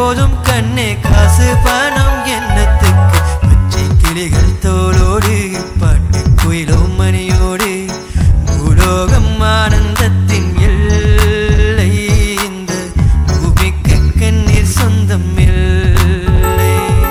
போதும் கண்ணே காசு பணம் என்னத்துக்கு பச்சை கிளிகள் தோளோடு பாட்டு குயிலும் மணியோடு பூலோகம் ஆனந்தத்தின் எல்லை இந்த பூமிக்கு கண்ணீர் சொந்தம் இல்லை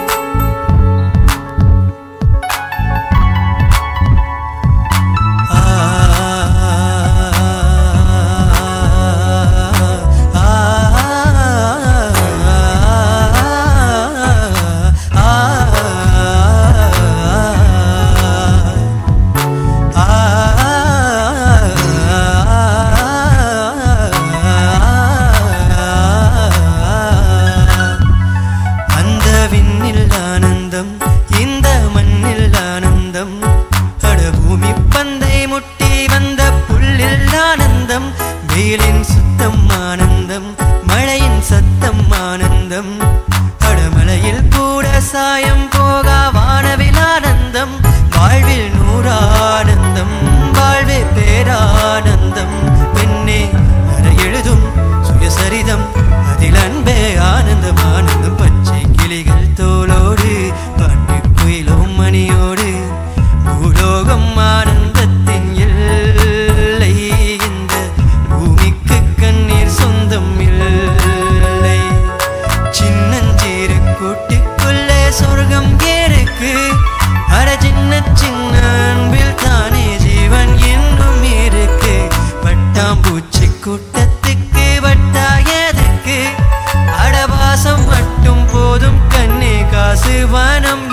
அந்த விண்ணில் ஆனந்தம் இந்த மண்ணில் ஆனந்தம் அட பூமி பந்தை முட்டி வந்த புல்லில் ஆனந்தம் வெயிலின் சுத்தம் ஆனந்தம் மழையின் சத்தம் ஆனந்தம் அடமலையில் கூட சாயம் போகா வானவில் ஆனந்தம் வாழ்வில் நூறானந்தம் வாழ்வே பேரானந்தம் பெண்ணே அற எழுதும் சுயசரிதம் அதில் அன்பே ஆனந்தம் ஆனந்தம் பச்சை கிளிகள் தோளோடு பாட்டு குயிலும் மணியோடு பூலோகம் ஆனந்தத்தின் எல்லை இந்த பூமிக்கு கண்ணீர் சொந்தம் இல்லை சின்னஞ்சீரு கூட்டுக்குள்ளே சொர்க்கம் ஏருக்கு அட சின்ன சின்ன அன்பில் தானே ஜீவன் இன்னும் இருக்கு பட்டாம்பூச்சி கூட்டத்துக்கு வட்டா எதுக்கு அடவாசம் மட்டும் போதும் கண்ணே காசு வனம்